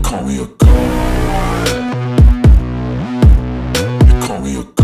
call me a god. You call me a god.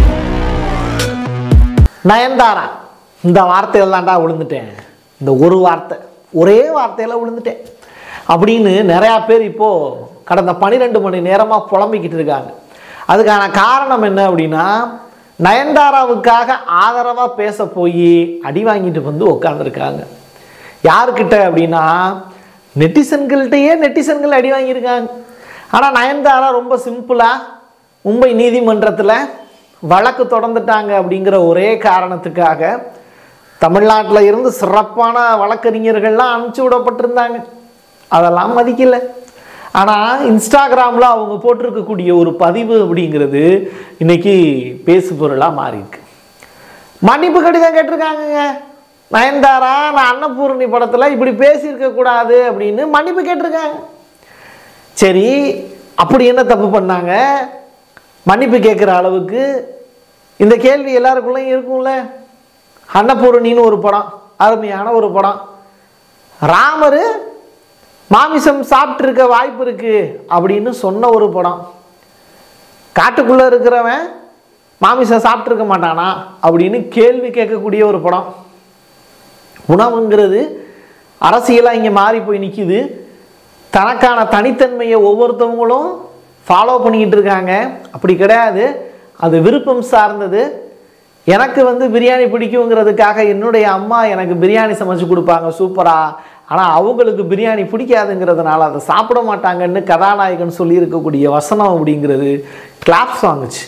Nayanthara இந்த வார்த்தையில் தான்டா விழுந்துட்டேன் இந்த ஒரு வார்த்தை ஒரே வார்த்தையில் விழுந்துட்டேன் அப்படின்னு நிறையா பேர் இப்போது கடந்த பன்னிரெண்டு மணி நேரமாக புலம்பிக்கிட்டு இருக்காங்க அதுக்கான காரணம் என்ன அப்படின்னா நயன்தாராவுக்காக ஆதரவாக பேச போய் அடி வாங்கிட்டு வந்து உட்காந்துருக்காங்க யாருக்கிட்ட அப்படின்னா நெட்டிசன்கள்கிட்டயே நெட்டிசன்கள் அடி வாங்கியிருக்காங்க ஆனால் நயன்தாரா ரொம்ப சிம்பிளாக மும்பை நீதிமன்றத்தில் வழக்கு தொடர்ந்துட்டாங்க அப்படிங்கிற ஒரே காரணத்துக்காக தமிழ்நாட்டில் இருந்து சிறப்பான வழக்கறிஞர்கள்லாம் அனுப்பிச்சி விடப்பட்டிருந்தாங்க அதெல்லாம் மதிக்கல ஆனால் இன்ஸ்டாகிராமில் அவங்க போட்டிருக்கக்கூடிய ஒரு பதிவு அப்படிங்கிறது இன்னைக்கு பேசு பொருளாக மாறியிருக்கு மன்னிப்பு கடிதம் கேட்டிருக்காங்கங்க நயன்தாரா நான் அன்னபூரணி படத்தில் இப்படி பேசியிருக்க கூடாது அப்படின்னு மன்னிப்பு கேட்டிருக்காங்க சரி அப்படி என்ன தப்பு பண்ணாங்க மன்னிப்பு கேட்குற அளவுக்கு இந்த கேள்வி எல்லாருக்குள்ளேயும் இருக்கும்ல அன்னபூரணின்னு ஒரு படம் அருமையான ஒரு படம் ராமர் மாமிசம் சாப்பிட்ருக்க வாய்ப்பு இருக்கு அப்படின்னு சொன்ன ஒரு படம் காட்டுக்குள்ளே இருக்கிறவன் மாமிசம் சாப்பிட்ருக்க மாட்டானா அப்படின்னு கேள்வி கேட்கக்கூடிய ஒரு படம் உணவுங்கிறது அரசியலாக இங்கே மாறி போய் நிற்கிது தனக்கான தனித்தன்மையை ஒவ்வொருத்தவங்களும் ஃபாலோ பண்ணிக்கிட்டு இருக்காங்க அப்படி கிடையாது அது விருப்பம் சார்ந்தது எனக்கு வந்து பிரியாணி பிடிக்குங்கிறதுக்காக என்னுடைய அம்மா எனக்கு பிரியாணி சமைச்சு கொடுப்பாங்க சூப்பராக ஆனால் அவங்களுக்கு பிரியாணி பிடிக்காதுங்கிறதுனால அதை சாப்பிட மாட்டாங்கன்னு கதாநாயகன் சொல்லியிருக்கக்கூடிய வசனம் அப்படிங்கிறது கிளாப்ஸ் வாங்குச்சு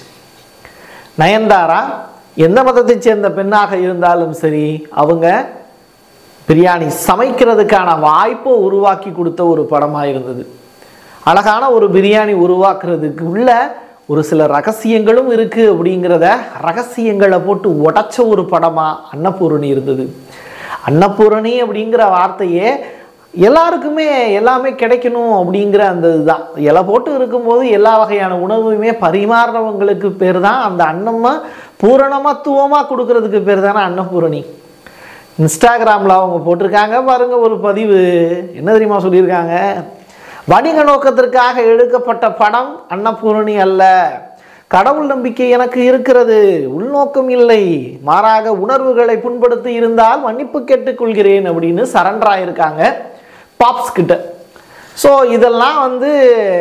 நயன்தாரா எந்த மதத்தைச் சேர்ந்த பெண்ணாக இருந்தாலும் சரி அவங்க பிரியாணி சமைக்கிறதுக்கான வாய்ப்பை உருவாக்கி கொடுத்த ஒரு படமாக இருந்தது அழகான ஒரு பிரியாணி உருவாக்குறதுக்கு உள்ள ஒரு சில ரகசியங்களும் இருக்குது அப்படிங்கிறத ரகசியங்களை போட்டு உடைச்ச ஒரு படமாக அன்னபூரணி இருந்தது அன்னபூரணி அப்படிங்கிற வார்த்தையே எல்லாருக்குமே எல்லாமே கிடைக்கணும் அப்படிங்கிற அந்த இதுதான் இலை போட்டு இருக்கும்போது எல்லா வகையான உணவுமே பரிமாறுறவங்களுக்கு பேர் தான் அந்த அன்னம்மா பூரணமத்துவமாக கொடுக்கறதுக்கு பேர் தானே அன்னபூரணி இன்ஸ்டாகிராமில் அவங்க போட்டிருக்காங்க பாருங்க ஒரு பதிவு என்ன தெரியுமா சொல்லியிருக்காங்க வணிக நோக்கத்திற்காக எடுக்கப்பட்ட படம் அன்னபூரணி அல்ல கடவுள் நம்பிக்கை எனக்கு இருக்கிறது உள்நோக்கம் இல்லை மாறாக உணர்வுகளை புண்படுத்தி இருந்தால் மன்னிப்பு கேட்டுக்கொள்கிறேன் அப்படின்னு சரண்டர் ஆயிருக்காங்க பாப்ஸ் கிட்ட ஸோ இதெல்லாம் வந்து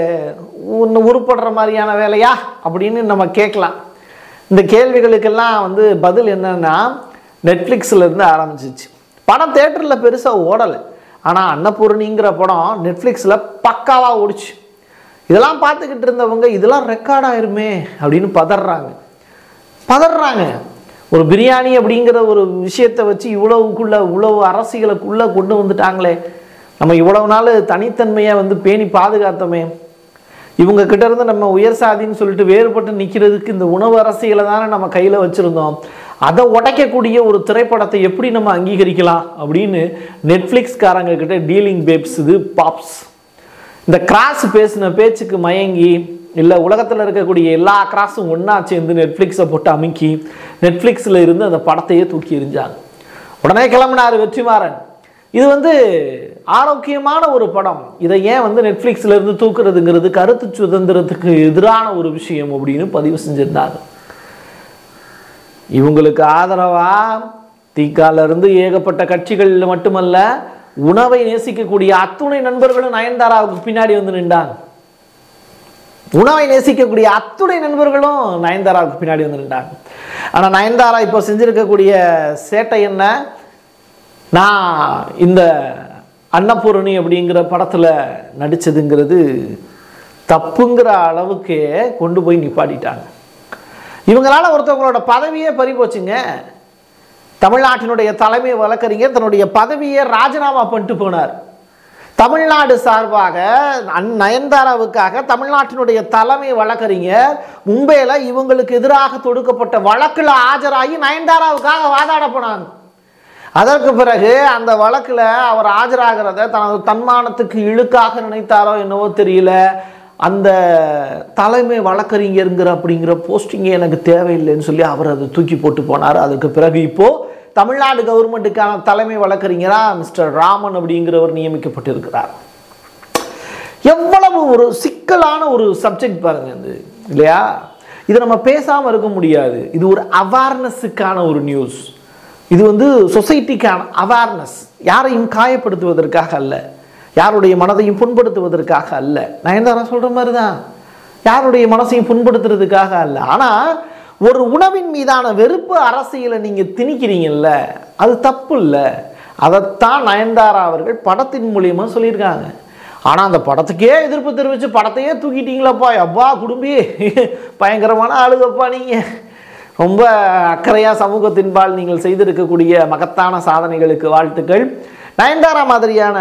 ஒன்று உருப்படுற மாதிரியான வேலையா அப்படின்னு நம்ம கேட்கலாம் இந்த கேள்விகளுக்கெல்லாம் வந்து பதில் என்னன்னா நெட்ஃப்ளிக்ஸில் இருந்து ஆரம்பிச்சிச்சு படம் தேட்டரில் பெருசாக ஓடலை ஆனால் அன்னபூர்ணிங்கிற படம் நெட்ஃப்ளிக்ஸில் பக்காவாக ஓடிச்சு இதெல்லாம் பார்த்துக்கிட்டு இருந்தவங்க இதெல்லாம் ரெக்கார்ட் ஆயிருமே அப்படின்னு பதறாங்க பதறாங்க ஒரு பிரியாணி அப்படிங்கிற ஒரு விஷயத்தை வச்சு இவ்வளவுக்குள்ள இவ்வளவு அரசியலுக்குள்ளே கொண்டு வந்துட்டாங்களே நம்ம இவ்வளவு நாள் தனித்தன்மையை வந்து பேணி பாதுகாத்தோமே இவங்க கிட்ட இருந்து நம்ம உயர் சாதின்னு சொல்லிட்டு வேறுபட்டு நிற்கிறதுக்கு இந்த உணவு அரசியலை தானே நம்ம கையில் வச்சுருந்தோம் அதை உடைக்கக்கூடிய ஒரு திரைப்படத்தை எப்படி நம்ம அங்கீகரிக்கலாம் அப்படின்னு நெட்ஃப்ளிக்ஸ்காரங்க கிட்ட டீலிங் பேப்ஸ் இது பாப்ஸ் இந்த கிராஸ் பேசின பேச்சுக்கு மயங்கி இல்லை உலகத்தில் இருக்கக்கூடிய எல்லா கிராஸும் ஒன்றா சேர்ந்து நெட்ஃப்ளிக்ஸை போட்டு அமுக்கி நெட்ஃப்ளிக்ஸில் இருந்து அந்த படத்தையே தூக்கி எறிஞ்சாங்க உடனே கிளம்பினார் வெற்றிமாறன் இது வந்து ஆரோக்கியமான ஒரு படம் இதை ஏன் வந்து நெட்ஃப்ளிக்ஸில் இருந்து தூக்குறதுங்கிறது கருத்து சுதந்திரத்துக்கு எதிரான ஒரு விஷயம் அப்படின்னு பதிவு செஞ்சிருந்தாங்க இவங்களுக்கு ஆதரவா திகால இருந்து ஏகப்பட்ட கட்சிகள் மட்டுமல்ல உணவை நேசிக்கக்கூடிய அத்துணை நண்பர்களும் நயன்தாராவுக்கு பின்னாடி வந்து நின்றாங்க உணவை நேசிக்கக்கூடிய அத்துணை நண்பர்களும் நயன்தாராவுக்கு பின்னாடி வந்து நின்றாங்க ஆனால் நயன்தாரா இப்போ செஞ்சிருக்கக்கூடிய சேட்டை என்ன நான் இந்த அன்னபூரணி அப்படிங்கிற படத்தில் நடித்ததுங்கிறது தப்புங்கிற அளவுக்கு கொண்டு போய் நிப்பாட்டிட்டாங்க இவங்களால ஒருத்தவங்களோட பதவியே பறி போச்சுங்க தமிழ்நாட்டினுடைய தலைமை வழக்கறிஞர் தன்னுடைய பதவியை ராஜினாமா பண்ணிட்டு போனார் தமிழ்நாடு சார்பாக அந் நயன்தாராவுக்காக தமிழ்நாட்டினுடைய தலைமை வழக்கறிஞர் மும்பையில் இவங்களுக்கு எதிராக தொடுக்கப்பட்ட வழக்கில் ஆஜராகி நயன்தாராவுக்காக வாதாட போனாங்க அதற்கு பிறகு அந்த வழக்கில் அவர் ஆஜராகிறத தனது தன்மானத்துக்கு இழுக்காக நினைத்தாரோ என்னவோ தெரியல அந்த தலைமை வழக்கறிஞருங்கிற அப்படிங்கிற போஸ்டிங்கே எனக்கு தேவையில்லைன்னு சொல்லி அவர் அதை தூக்கி போட்டு போனார் அதுக்கு பிறகு இப்போது தமிழ்நாடு கவர்மெண்ட்டுக்கான தலைமை வழக்கறிஞராக மிஸ்டர் ராமன் அப்படிங்கிறவர் நியமிக்கப்பட்டிருக்கிறார் எவ்வளவு ஒரு சிக்கலான ஒரு சப்ஜெக்ட் பாருங்க இது இல்லையா இதை நம்ம பேசாமல் இருக்க முடியாது இது ஒரு அவேர்னஸுக்கான ஒரு நியூஸ் இது வந்து சொசைட்டிக்கான அவேர்னஸ் யாரையும் காயப்படுத்துவதற்காக அல்ல யாருடைய மனதையும் புண்படுத்துவதற்காக அல்ல நயன்தாரா சொல்கிற மாதிரி தான் யாருடைய மனசையும் புண்படுத்துறதுக்காக அல்ல ஆனால் ஒரு உணவின் மீதான வெறுப்பு அரசியலை நீங்கள் திணிக்கிறீங்கல்ல அது தப்பு இல்லை அதைத்தான் நயன்தாரா அவர்கள் படத்தின் மூலியமா சொல்லியிருக்காங்க ஆனால் அந்த படத்துக்கே எதிர்ப்பு தெரிவித்து படத்தையே தூக்கிட்டீங்களப்பா அப்பா குடும்பி பயங்கரமான ஆளுகப்பா நீங்கள் ரொம்ப அக்கறையாக சமூகத்தின்பால் நீங்கள் செய்திருக்கக்கூடிய மகத்தான சாதனைகளுக்கு வாழ்த்துக்கள் நயன்தாரா மாதிரியான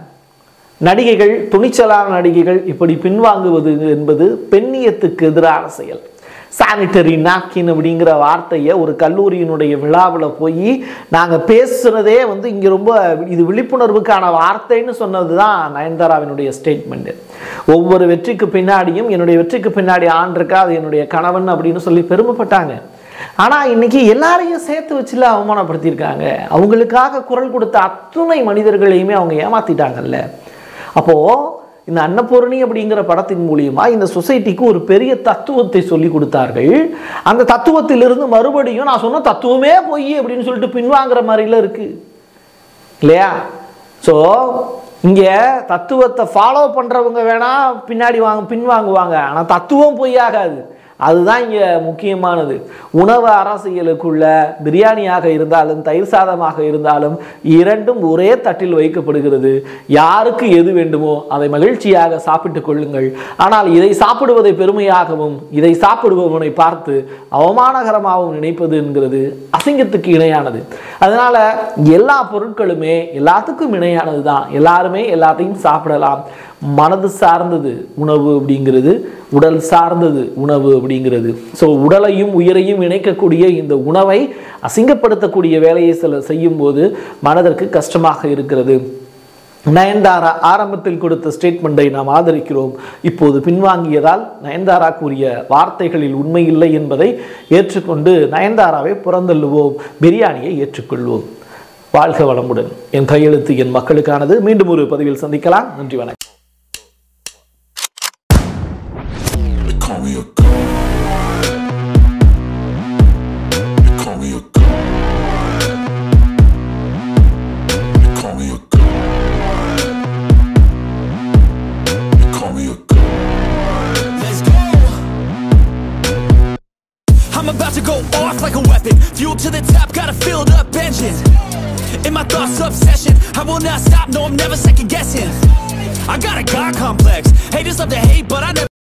நடிகைகள் துணிச்சலான நடிகைகள் இப்படி பின்வாங்குவது என்பது பெண்ணியத்துக்கு எதிரான செயல் சானிட்டரி நாப்கின் அப்படிங்கிற வார்த்தையை ஒரு கல்லூரியினுடைய விழாவில் போய் நாங்கள் பேசுகிறதே வந்து இங்கே ரொம்ப இது விழிப்புணர்வுக்கான வார்த்தைன்னு சொன்னது தான் நயன்தாராவினுடைய ஸ்டேட்மெண்ட்டு ஒவ்வொரு வெற்றிக்கு பின்னாடியும் என்னுடைய வெற்றிக்கு பின்னாடி ஆண் இருக்கா அது என்னுடைய கணவன் அப்படின்னு சொல்லி பெருமைப்பட்டாங்க ஆனால் இன்னைக்கு எல்லாரையும் சேர்த்து வச்சுல அவமானப்படுத்தியிருக்காங்க அவங்களுக்காக குரல் கொடுத்த அத்துணை மனிதர்களையுமே அவங்க ஏமாத்திட்டாங்கல்ல அப்போ இந்த அன்னபூரணி அப்படிங்கிற படத்தின் மூலியமா இந்த சொசைட்டிக்கு ஒரு பெரிய தத்துவத்தை சொல்லி கொடுத்தார்கள் அந்த தத்துவத்திலிருந்து மறுபடியும் நான் சொன்ன தத்துவமே பொய் அப்படின்னு சொல்லிட்டு பின்வாங்குற மாதிரில இருக்கு இல்லையா ஸோ இங்கே தத்துவத்தை ஃபாலோ பண்ணுறவங்க வேணா பின்னாடி வாங்க பின்வாங்குவாங்க ஆனால் தத்துவம் பொய்யாகாது அதுதான் இங்கே முக்கியமானது உணவு அரசியலுக்குள்ள பிரியாணியாக இருந்தாலும் தயிர் சாதமாக இருந்தாலும் இரண்டும் ஒரே தட்டில் வைக்கப்படுகிறது யாருக்கு எது வேண்டுமோ அதை மகிழ்ச்சியாக சாப்பிட்டுக் கொள்ளுங்கள் ஆனால் இதை சாப்பிடுவதை பெருமையாகவும் இதை சாப்பிடுபவனை பார்த்து அவமானகரமாகவும் நினைப்பது என்கிறது அசிங்கத்துக்கு இணையானது அதனால எல்லா பொருட்களுமே எல்லாத்துக்கும் இணையானது தான் எல்லாருமே எல்லாத்தையும் சாப்பிடலாம் மனது சார்ந்தது உணவு அப்படிங்கிறது உடல் சார்ந்தது உணவு அப்படிங்கிறது ஸோ உடலையும் உயிரையும் இணைக்கக்கூடிய இந்த உணவை அசிங்கப்படுத்தக்கூடிய வேலையை சில செய்யும்போது மனதிற்கு கஷ்டமாக இருக்கிறது நயன்தாரா ஆரம்பத்தில் கொடுத்த ஸ்டேட்மெண்ட்டை நாம் ஆதரிக்கிறோம் இப்போது பின்வாங்கியதால் நயன்தாரா கூறிய வார்த்தைகளில் உண்மை இல்லை என்பதை ஏற்றுக்கொண்டு நயன்தாராவை புறந்தள்ளுவோம் பிரியாணியை ஏற்றுக்கொள்வோம் வாழ்க வளமுடன் என் கையெழுத்து என் மக்களுக்கானது மீண்டும் ஒரு பதிவில் சந்திக்கலாம் நன்றி வணக்கம் They call me a god. They call me a god. They call me a god. They call me a god. Let's go. I'm about to go off like a weapon. Fuel to the top, got a filled up engine. In my thoughts, obsession. I will not stop, no, I'm never second guessing. I got a God complex. Haters love to hate, but I never.